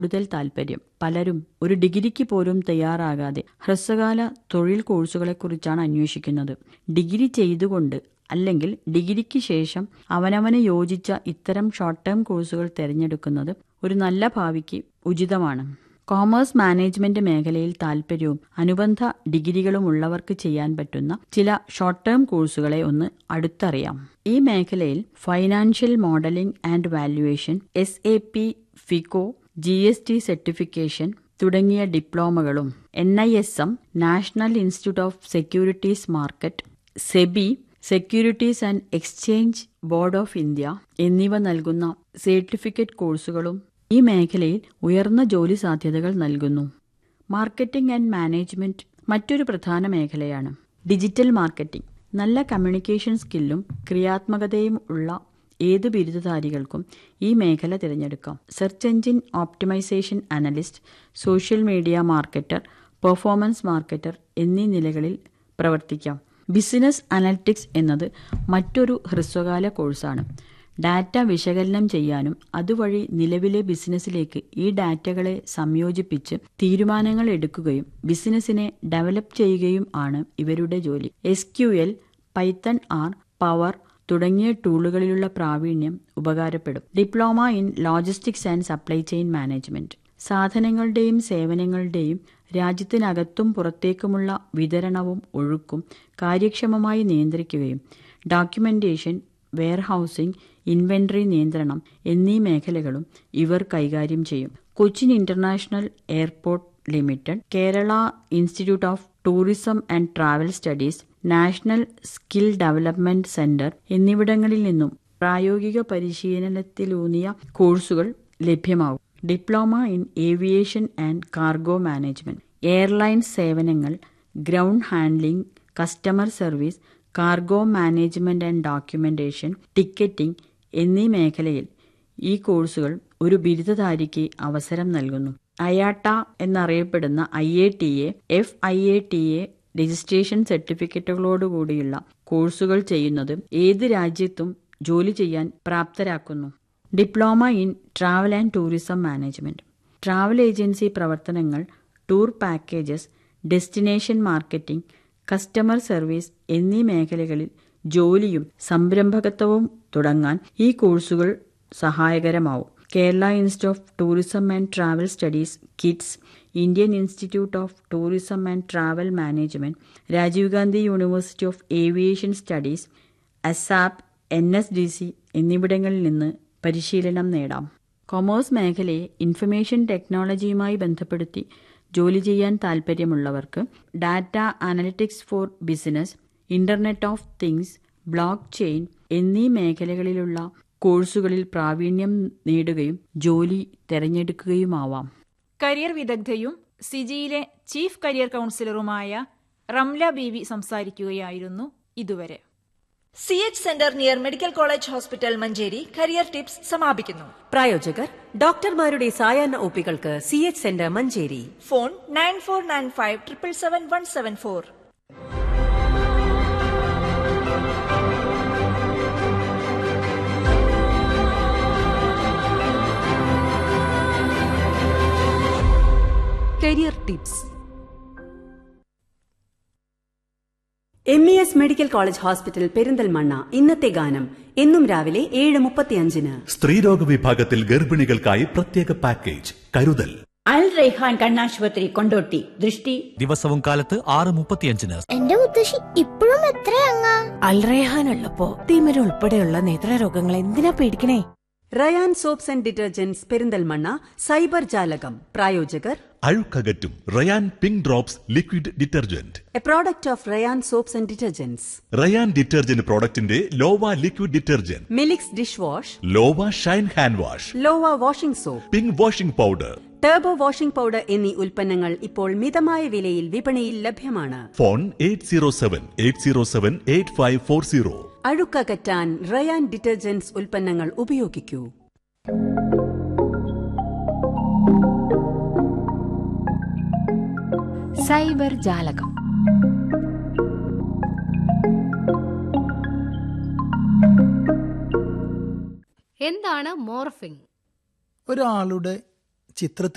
കൂടുതൽ താൽപ്പര്യം പലരും ഒരു ഡിഗ്രിക്ക് പോലും തയ്യാറാകാതെ ഹ്രസ്വകാല തൊഴിൽ കോഴ്സുകളെക്കുറിച്ചാണ് അന്വേഷിക്കുന്നത് ഡിഗ്രി ചെയ്തുകൊണ്ട് അല്ലെങ്കിൽ ഡിഗ്രിക്ക് ശേഷം അവനവന് യോജിച്ച ഇത്തരം ഷോർട്ട് ടേം കോഴ്സുകൾ തിരഞ്ഞെടുക്കുന്നത് ഒരു നല്ല ഭാവിക്ക് ഉചിതമാണ് കോമേഴ്സ് മാനേജ്മെന്റ് മേഖലയിൽ താൽപ്പര്യവും അനുബന്ധ ഡിഗ്രികളും ഉള്ളവർക്ക് ചെയ്യാൻ പറ്റുന്ന ചില ഷോർട്ട് ടേം കോഴ്സുകളെ ഒന്ന് അടുത്തറിയാം ഈ മേഖലയിൽ financial modelling and valuation S A P FICO G S T certification തുടങ്ങിയ ഡിപ്ലോമകളും N I S M National Institute of Securities Market SEBI Securities and Exchange Board of India എന്നിവ നൽകുന്ന സർട്ടിഫിക്കറ്റ് കോഴ്സുകളും ഈ മേഖലയിൽ ഉയർന്ന ജോലി സാധ്യതകൾ നൽകുന്നു മാർക്കറ്റിംഗ് ആൻഡ് മാനേജ്മെന്റ് മറ്റൊരു പ്രധാന മേഖലയാണ് ഡിജിറ്റൽ മാർക്കറ്റിംഗ് നല്ല കമ്മ്യൂണിക്കേഷൻ സ്കില്ലും ക്രിയാത്മകതയും ഉള്ള ഏത് ബിരുദധാരികൾക്കും ഈ മേഖല തിരഞ്ഞെടുക്കാം search engine optimisation analyst social media marketer performance marketer എന്നീ നിലകളിൽ പ്രവർത്തിക്കാം ബിസിനസ് അനലിറ്റിക്സ് എന്നത് മറ്റൊരു ഹ്രസ്വകാല കോഴ്സാണ് ഡാറ്റ വിശകലനം ചെയ്യാനും അതുവഴി നിലവിലെ ബിസിനസ്സിലേക്ക് ഈ ഡാറ്റകളെ സംയോജിപ്പിച്ച് തീരുമാനങ്ങൾ എടുക്കുകയും ബിസിനസ്സിനെ ഡെവലപ്പ് ചെയ്യുകയും ആണ് ഇവരുടെ ജോലി S Q L Python R power തുടങ്ങിയ ടൂളുകളിലുള്ള പ്രാവീണ്യം ഉപകാരപ്പെടും diploma in logistics and supply chain management സാധനങ്ങളുടെയും സേവനങ്ങളുടെയും രാജ്യത്തിനകത്തും പുറത്തേക്കുമുള്ള വിതരണവും ഒഴുക്കും കാര്യക്ഷമമായി നിയന്ത്രിക്കുകയും ഡോക്യുമെന്റേഷൻ വെയർഹൌസിംഗ് ഇൻവെന്ററി നിയന്ത്രണം എന്നീ മേഖലകളും ഇവർ കൈകാര്യം ചെയ്യും Cochin International Airport Limited Kerala Institute of Tourism and Travel Studies National Skill Development Centre എന്നിവിടങ്ങളിൽ നിന്നും പ്രായോഗിക പരിശീലനത്തിലൂന്നിയ കോഴ്സുകൾ ലഭ്യമാകും diploma in aviation and cargo management airlines സേവനങ്ങൾ ground handling customer service cargo management and documentation ticketing എന്നീ മേഖലയിൽ ഈ കോഴ്സുകൾ ഒരു ബിരുദധാരിക്ക് അവസരം നൽകുന്നു അയാട്ട എന്നറിയപ്പെടുന്ന I A T A F I A T A registration സർട്ടിഫിക്കറ്റുകളോടുകൂടിയുള്ള കോഴ്സുകൾ ചെയ്യുന്നത് ഏത് രാജ്യത്തും ജോലി ചെയ്യാൻ പ്രാപ്തരാക്കുന്നു diploma in travel and tourism management travel agency പ്രവർത്തനങ്ങൾ tour packages destination marketing customer service എന്നീ മേഖലകളിൽ ജോലിയും സംരംഭകത്വവും തുടങ്ങാൻ ഈ കോഴ്സുകൾ സഹായകരമാവും Kerala Institute of Tourism and Travel Studies KITTS Indian Institute of Tourism and Travel Management Rajiv Gandhi University of Aviation Studies ASAP N S D C എന്നിവിടങ്ങളിൽ നിന്ന് പരിശീലനം നേടാം കൊമേഴ്സ് മേഖലയെ ഇൻഫർമേഷൻ ടെക്നോളജിയുമായി ബന്ധപ്പെടുത്തി ജോലി ചെയ്യാൻ താൽപ്പര്യമുള്ളവർക്ക് data analytics for business internet of things blockchain എന്നീ മേഖലകളിലുള്ള കോഴ്സുകളിൽ പ്രാവീണ്യം നേടുകയും ജോലി തിരഞ്ഞെടുക്കുകയുമാവാം കരിയർ വിദഗ്ധയും സിജിയിലെ ചീഫ് കരിയർ കൗൺസിലറുമായ റംല ബീവി സംസാരിക്കുകയായിരുന്നു ഇതുവരെ C H centre near medical college hospital Manjeri career tips സമാപിക്കുന്നു പ്രായോജകർ ഡോക്ടർമാരുടെ സായാഹ്ന ഒപ്പികൾക്ക് C H centre Manjeri phone nine four nine five triple seven one seven four career tips M E S medical college hospital Perinthalmanna ഇന്നത്തെ ഗാനം എന്നും രാവിലെ ഏഴ് മുപ്പത്തിയഞ്ചിന് സ്ത്രീരോഗ വിഭാഗത്തിൽ ഗർഭിണികൾക്കായി പ്രത്യേക പാക്കേജ് കരുതൽ അൽ റൈഹാൻ കണ്ണാശുപത്രി കൊണ്ടോട്ടി ദൃഷ്ടി ദിവസവും കാലത്ത് ആറ് മുപ്പത്തിയഞ്ചിന് എന്റെ മുത്തശ്ശി ഇപ്പോഴും എത്രയങ്ങാ അൽറേഹാൻ ഉള്ളപ്പോ തിമിര ഉൾപ്പെടെയുള്ള നേത്രരോഗങ്ങൾ എന്തിനാ പേടിക്കണേ Rayan soaps and detergents Perinthalmanna cyber ജാലകം പ്രായോജകർ അഴുക്കകറ്റും Rayan pink drops liquid detergent a product of Rayan soaps and detergents Rayan detergent പ്രോഡക്റ്റിന്റെ Lova liquid detergent Milix dish wash Lova shine hand wash Lova washing soap pink washing powder turbo washing powder എന്നീ ഉൽപ്പന്നങ്ങൾ ഇപ്പോൾ മിതമായ വിലയിൽ വിപണിയിൽ ലഭ്യമാണ് phone eight zero seven eight zero seven eight five four zero അഴുക്കകറ്റാൻ Rayan detergents ഉൽപ്പന്നങ്ങൾ ഉപയോഗിക്കൂ സൈബർ ജാലകം എന്താണ് മോർഫിംഗ് ഒരാളുടെ ചിത്രത്തിൽ